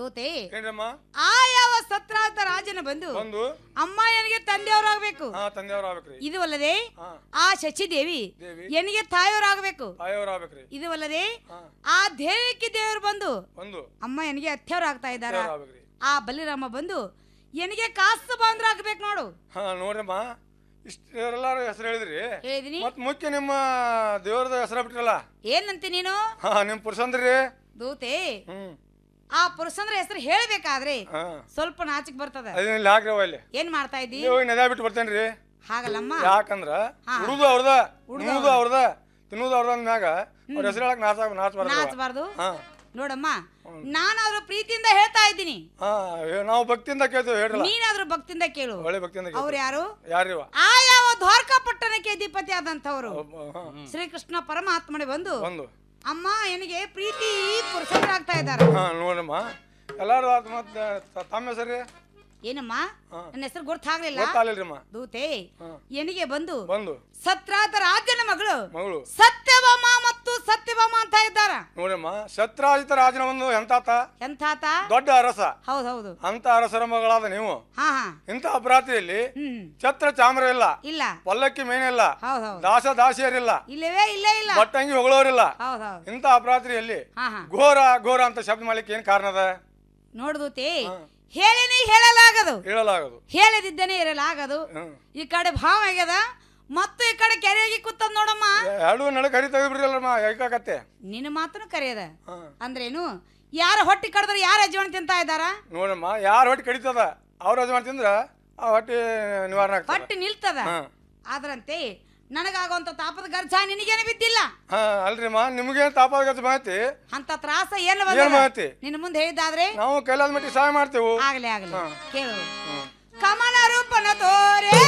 ದೋತೆ ಏನ್ರಮ್ಮ ಆ ಯಾವ ಸತ್ರಾತ ರಾಜನ ಬಂದು ಬಂದು ಅಮ್ಮ ನನಗೆ ತಂದೆಯವರಾಗಬೇಕು ಹಾ ತಂದೆಯವ್ರ ಆಗ್ಬೇಕ್ರಿ ಇದು ಅಲ್ಲದೆ ಹಾ ಆ ಶಚಿದೇವಿ ದೇವಿ ಎನಿಗೆ ತಾಯಿಯವರಾಗಬೇಕು ತಾಯಿಯವ್ರ ಆಗ್ಬೇಕ್ರಿ ಇದು ಅಲ್ಲದೆ ಹಾ ಆ ದೇವಿಕೆ ದೇವರು ಬಂದು ಒಂದು ಅಮ್ಮ ಎನಿಗೆ ಅತ್ತೆಯವ್ರಾಗ್ತಾ ಇದ್ದಾರ ದೇವ್ರ ಆಗ್ಬೇಕ್ರಿ ಆ ಬಲಿರಾಮ ಬಂದು ಎನಿಗೆ ಕಾಸ್ತ ಬಾಂದ್ರ ಆಗ್ಬೇಕು ನೋಡು ಹಾ ನೋಡ್ರಮ್ಮ ಇಷ್ಟೆಲ್ಲಾರು ಹೆಸರು ಹೇಳಿದ್ರಿ ಹೇಳಿದಿನಿ ಮತ್ ಮುಖ್ಯ ನಿಮ್ಮ ದೇವ್ರದ ಹೆಸರ ಬಿಟ್ರಲ್ಲ ಏನಂತೆ ನೀನು ಹಾ ನಿಮ್ ಪುರುಷಂದ್ರಿ ದೂತೆ ಹ್ಮ್ ಆ ಪುರುಷಂದ್ರ ಹೆಸರು ಹೇಳ್ಬೇಕಾದ್ರೆ ಹಾ ಸ್ವಲ್ಪ ನಾಚಿಕ್ ಬರ್ತದ ಅದನ್ನ ಇಲ್ಲಿ ಹಾಕ್ರಿ ಅವ ಇಲ್ಲಿ ಏನ್ ಮಾಡ್ತಾ ಇದ್ದಿ ಇಲ್ಲಿ ಹೋಗಿ ನೆದ ಬಿಟ್ಟು ಬರ್ತೇನ್ರಿ ಹಾಗಲ್ಲಮ್ಮ ಯಾಕಂದ್ರ ಹಾ. ಉಡುದು ಅವ್ರದ ಉಣ್ಣುದು ಅವ್ರದ ತಿನ್ನುದು ಅವ್ರದ ಅಂದ್ಮ್ಯಾಗ ಅವ್ರ ಹೆಸರು ಹೇಳಕ್ ನಾಚ ನಾಚಬಾರ್ದು ನಾಚಬಾರ್ದು ಹಾ ನೋಡಮ್ಮ ನಾನಾದ್ರೂ ಪ್ರೀತಿಯಿಂದ ಹೇಳ್ತಾ ಇದ್ದೀನಿ ಹಾ ಏ- ನಾವು ಭಕ್ತಿಯಿಂದ ಕೇಳ್ತೇವೆ ಹೇಳ್ರಲ್ಲ ನೀನಾದ್ರೂ ಭಕ್ತಿಯಿಂದ ಕೇಳು ಒಳ್ಳೆ ಭಕ್ತಿಯಿಂದ ಅವ್ರು ಕೇಳ್ತೇವೆ ಯಾರು ಯಾರಿವ ಆ ಯಾವ ದ್ವಾರಕಾ ಪಟ್ಟಣಕ್ಕೆ ಅಧಿಪತಿ ಆದಂಥವ್ರು ಒಬ್ಬ- ಹಾ. ಶ್ರೀಕೃಷ್ಣ ಪರಮಾತ್ಮನೆ ಬಂದು ಒಂದು ಅಮ್ಮ ನನಗೆ ಪ್ರೀತಿ ಪುರುಷರಾಗ್ತಾ ಇದ್ದಾರೆ ಹಾ ನೋಡಮ್ಮ ಎಲ್ಲಾರು ಆತ್ ಮತ್ತ ತ- ತಮ್ಮ ಹೆಸರು ಏನಮ್ಮ ಹಾ. ನನ್ನ ಹೆಸರು ಗೊತ್ತಾಗ್ಲಿಲ್ಲ ಗೊತ್ತಾಗ್ಲಿಲ್ರಮ್ಮ ದೂತೆ ಹಾ. ಎನಿಗೆ ಬಂದು ಬಂದು ಸತ್ರಾತ ರಾಜನ ಮಗಳು ಮಗಳು ಸತ್ಯಭಾಮ ಮತ್ತು ಸತ್ಯಭಾಮ ಅಂತ ಇದ್ದಾರ ನೋಡಮ್ಮ ಶತ್ರಾಜಿತ ರಾಜನ ಒಂದು ಎಂತಾತ ಎಂತಾತ ದೊಡ್ಡ ಅರಸ ಹೌದೌದು ಅಂತ ಅರಸರ ಮಗಳಾದ ನೀವು ಹಾ ಹಾ ಇಂಥ ಅಪರಾಧಿಯಲ್ಲಿ ಹ್ಮ್ ಛತ್ರ ಚಾಮರ ಇಲ್ಲ ಇಲ್ಲ ಪಲ್ಲಕ್ಕಿ ಮೇನಿಲ್ಲ ಹೌದೌದು ದಾಸ ದಾಸಿಯರಿಲ್ಲ ಇಲ್ಲವೇ ಇಲ್ಲೇ ಇಲ್ಲ ಬಟ್ಟಂಗಿ ಹೊಗಳೋರಿಲ್ಲ ಹೌದೌದು ಇಂಥ ಅಪರಾಧಿಯಲ್ಲಿ ಹಾ ಹಾ ಘೋರ ಘೋರ ಅಂತ ಶಬ್ದ ಮಾಡ್ಲಿಕ್ಕೆ ಏನ್ ಕಾರಣ ಅದ ನೋಡ್ದೂತಿ ಹಾ. ಹೇಳಿನಿ ಹೇಳಲಾಗದು ಹೇಳಲಾಗದು ಹೇಳದಿದ್ದೇನೆ ಇರಲಾಗದು ಹ್ಮ್ ಈ ಕಡೆ ಭಾವ ಆಗ್ಯದ ಮತ್ತು ಈ ಕಡೆ ಕೆರೆಯಾಗಿ ಕೂತದ್ ನೋಡಮ್ಮ ಎರಡು ನಡಕ್ ಹರಿ ತೆಗೆದ್ಬಿಡ್ರಲ್ಲಮ್ಮ ಯಾಕಾಕತ್ತೆ ನಿನ್ನ ಮಾತನು ಕರೆಯದ ಹಾ ಅಂದ್ರೇನು ಯಾರ ಹೊಟ್ಟಿ ಕಡ್ದ್ರೆ ಯಾರ ಯಜಮಾನ ತಿಂತಾ ಇದ್ದಾರ ನೋಡಮ್ಮ ಯಾರ ಹೊಟ್ಟೆ ಕಡಿತದ ಅವ್ರ ಯಜಮಾನ್ ತಿಂದ್ರ ಆ ಹೊಟ್ಟೆ ನಿವಾರಣೆ ಆಗ್ತದ ಹೊಟ್ಟಿ ನಿಲ್ತದ ಹಾ ಆದ್ರಂತೆ ನನಗಾಗುವಂತ ತಾಪದ ಗರ್ಜ ನಿನಗೇನು ಬಿದ್ದಿಲ್ಲ ಹಾ ಅಲ್ರಿಮ್ಮ ನಿಮ್ಗೇನ್ ತಾಪದ ಗತಿ ಮಾಹಿತಿ ಅಂತ ತ್ರಾಸ ಏನು ಏನ್ ಮಾಹಿತಿ ನಿನ್ನ ಮುಂದೆ ಹೇಳಿದ್ದಾದ್ರೆ ನಾವು ಕೈಲಾದ ಮಟ್ಟಿಗೆ ಸಹಾಯ ಮಾಡ್ತೇವೆ ಆಗ್ಲಿ ಆಗ್ಲಿ ಹಾ. ಕೇಳು ಹ್ಮ್. ಕಮಲ ರೂಪನ ತೋರೆ